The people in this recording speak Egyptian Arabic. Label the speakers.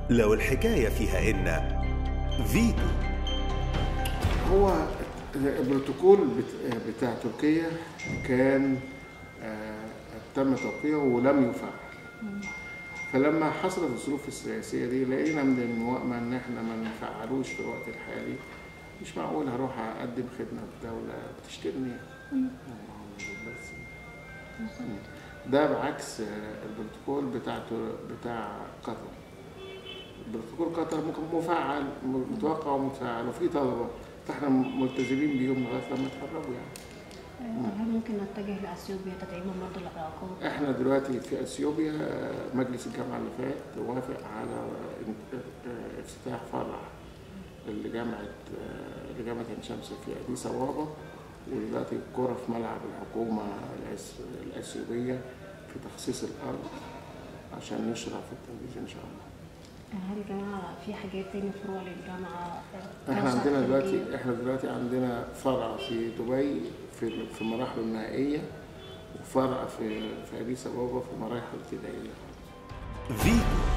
Speaker 1: لو الحكاية فيها إن فيتو
Speaker 2: هو البروتوكول بت- بتاع تركيا كان آه، تم توقيعه ولم يفعل فلما حصلت الظروف السياسية دي لقينا من الموائمة إن إحنا ما نفعلوش في الوقت الحالي مش معقول هروح أقدم خدمة في دولة بتشتريني بس ده بعكس آه، البروتوكول بتاع تر- بتاع قطر بروتوكول قطر ممكن مفعل متوقع ومتفعل وفي طلبة فاحنا ملتزمين بيهم لغاية لما يتخرجوا يعني
Speaker 3: هل ممكن نتجه لاثيوبيا تدعيم برضه العلاقات؟
Speaker 2: احنا دلوقتي في اثيوبيا آه، مجلس الجامعه اللي فات وافق على آه، آه، افتتاح فرع لجامعه آه، لجامعه عين شمس في اديس ابابا ودلوقتي الكوره في ملعب الحكومه الأس- الاثيوبيه في تخصيص الارض عشان نشرع في التنفيذ ان شاء الله.
Speaker 3: هل الجامعة في حاجات تاني فروع للجامعة
Speaker 2: احنا
Speaker 3: توسع
Speaker 2: عندنا
Speaker 3: خارجية؟
Speaker 2: دلوقتي احنا دلوقتي عندنا فرع في دبي في في مراحله النهائيه وفرع في في اديس ابابا في مراحل ابتدائيه.
Speaker 1: فيتو